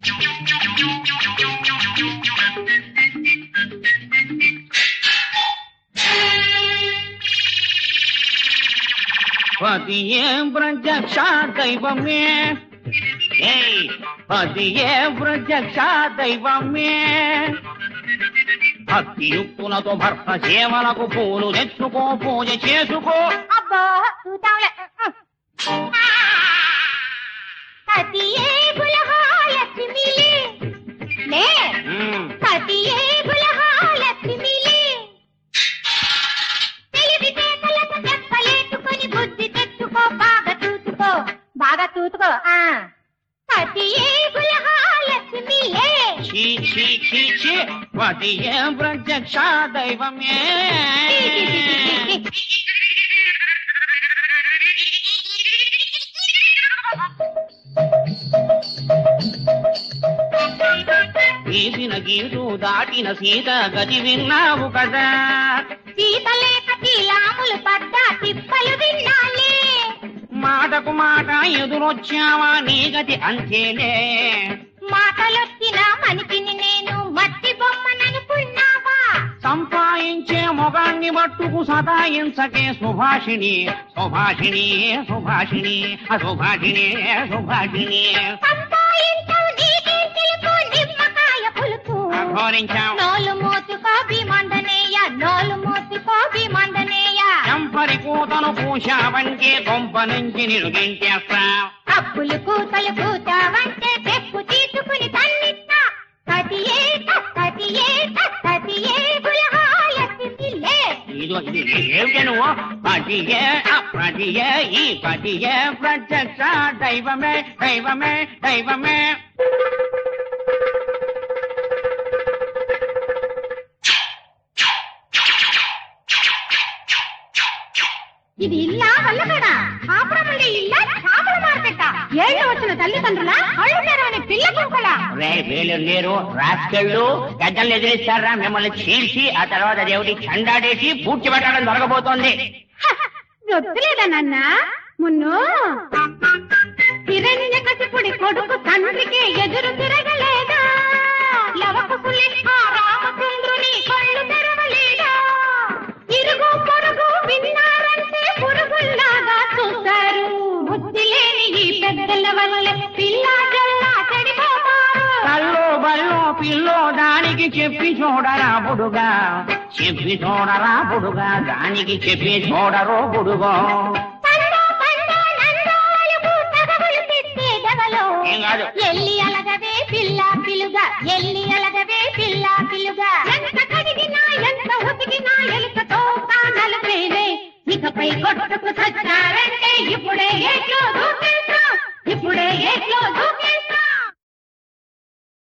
పతియే ప్రత్యక్ష దైవమే ఏయ్ పతియే ప్రత్యక్ష దైవమే భక్తియుక్తులతో భర్త సేవలకు పూలు తెచ్చుకో పూజ చేసుకో అబ్బో చూద్దాంలే సతియే బులహా లక్ష్మిలే లే ఉమ్, సతియే బులహా లక్ష్మిలే తెలివితేటలకు చెప్పలేసుకొని బుద్ధి తెచ్చుకో బాగా చూసుకో బాగా చూసుకో ఆ సతియే బులహా లక్ష్మిలే ఛీ ఛీ ఛీ ఛీ పతియే ప్రత్యక్ష దైవమే గీసిన గీటు దాటిన సీత గది విన్నావు కదా సీతలేక తీలాములు పడ్డా తిప్పలు విన్నాలే మాటకు మాట ఎదురొచ్చావా నీ గతి అంతేలే మాటలొచ్చిన మనిషిని నేను మట్టి బొమ్మననుకున్నావా సంపాదించే మొగాన్ని మట్టుకు సతాయించకే సుభాషిణి సుభాషిణి సుభాషిణి అసుభాషిణి సుభాషిణి సంపాయించవు నీకేం తెలుసు నిమ్మకాయ పులుపు అఘోరించాం నోలు మూతుకో భీమండనేయ నోలు మూతుకో భీమండనేయ చంపరి కూతను పూశావంటే గొంప నుంచి నిరుగించేస్తా అప్పులు కూతలు కూతావంటే తెప్పు తీసుకుని తన్నిస్తా కతియే కతియే కతియే బులహాలెత్తిలే ఇదో ఇది ఏమిటి నువ్వు పతియే పతియే ఈ పతియే ప్రత్యక్ష దైవమే దైవమే దైవమే ఇది ఇల్లా వల్లకడా కాపురముండే ఇల్లా చేపల మార్కెట్ ఏళ్ళు వచ్చిన తల్లిదండ్రుల కళ్ళు తెరవని పిల్ల కుక్కల రే వీళ్ళు లేరు రాసుకెళ్ళు గద్దలు ఎదిరిస్తారా మిమ్మల్ని చీల్చి ఆ తర్వాత దేవుడి చండాడేసి పూడ్చి పెట్టడం జరగబోతోంది దొత్తులేదా నాన్న మున్ను హిరణ్య కసిపుడి కొడుకు తండ్రికి ఎదురు తిరగలేదా లవకుశులి ఆ రామచంద్రుని కళ్ళు తెరవలేదా ఇరుగు పొరుగు విన్నారంటే పురుగుల్లాగా చూస్తారు బుద్ధి లేని ఈ పెద్దల వల్ల పిల్లా జల్లా చెడిపోతారు కల్లో బల్లో పిల్లో దానికి చెప్పి చూడరా బుడుగా చెప్పి చూడరా బుడుగా దానికి చెప్పి చూడరో బుడుగో పండో పండో నందో అలుగు తగవులు తెచ్చే దగలో ఏం కాదు. ఎల్లి అలగవే పిల్ల పిలుగా ఎల్లి అలగవే పిల్ల పిలుగా ఎంత కడిగినా ఎంత ఉతికినా ఎలుకతో కానలు పేరే ఇకపై కొట్టుకు సచ్చారంటే ఇప్పుడే ఎట్లో